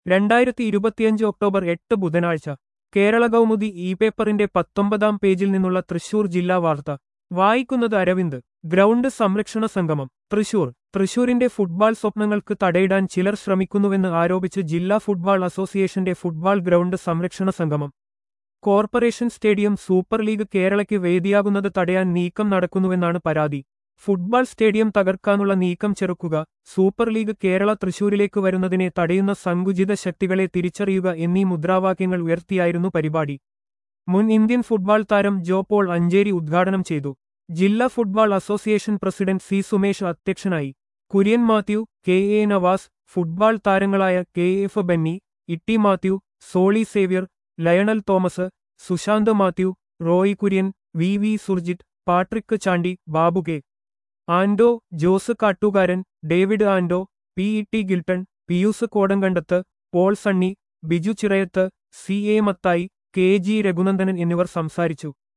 രണ്ടായിരത്തി ഇരുപത്തിയഞ്ച് ഒക്ടോബർ എട്ട് ബുധനാഴ്ച കേരള കൗമുദി ഇ പേപ്പറിന്റെ പത്തൊമ്പതാം പേജിൽ നിന്നുള്ള തൃശൂർ ജില്ലാ വാർത്ത വായിക്കുന്നത് അരവിന്ദ് ഗ്രൗണ്ട് സംരക്ഷണ സംഗമം തൃശൂർ തൃശൂരിന്റെ ഫുട്ബാൾ സ്വപ്നങ്ങൾക്ക് തടയിടാൻ ചിലർ ശ്രമിക്കുന്നുവെന്ന് ആരോപിച്ച് ജില്ലാ ഫുട്ബാൾ അസോസിയേഷന്റെ ഫുട്ബാൾ ഗ്രൗണ്ട് സംരക്ഷണ സംഗമം കോർപ്പറേഷൻ സ്റ്റേഡിയം സൂപ്പർ ലീഗ് കേരളയ്ക്ക് വേദിയാകുന്നത് തടയാൻ നീക്കം നടക്കുന്നുവെന്നാണ് പരാതി ഫുട്ബാൾ സ്റ്റേഡിയം തകർക്കാനുള്ള നീക്കം ചെറുക്കുക സൂപ്പർ ലീഗ് കേരള തൃശൂരിലേക്ക് വരുന്നതിനെ തടയുന്ന സങ്കുചിത ശക്തികളെ തിരിച്ചറിയുക എന്നീ മുദ്രാവാക്യങ്ങൾ ഉയർത്തിയായിരുന്നു പരിപാടി മുൻ ഇന്ത്യൻ ഫുട്ബാൾ താരം ജോ പോൾ അഞ്ചേരി ഉദ്ഘാടനം ചെയ്തു ജില്ലാ football association president C Sumesh അധ്യക്ഷനായി Kurian Mathew K A Navas football താരങ്ങളായ K F Benny Itty Mathew Soly Xavier Lionel Thomas Sushanth Mathew Roy Kurian V V Surjith Patrick Chandy Babu K Ando Jose Kattukaran David Ando P E T Gilton Pius Kodankandath Paul Sunny Biju Chirayath C A Mathai K G Raghunandanan എന്നിവർ സംസാരിച്ചു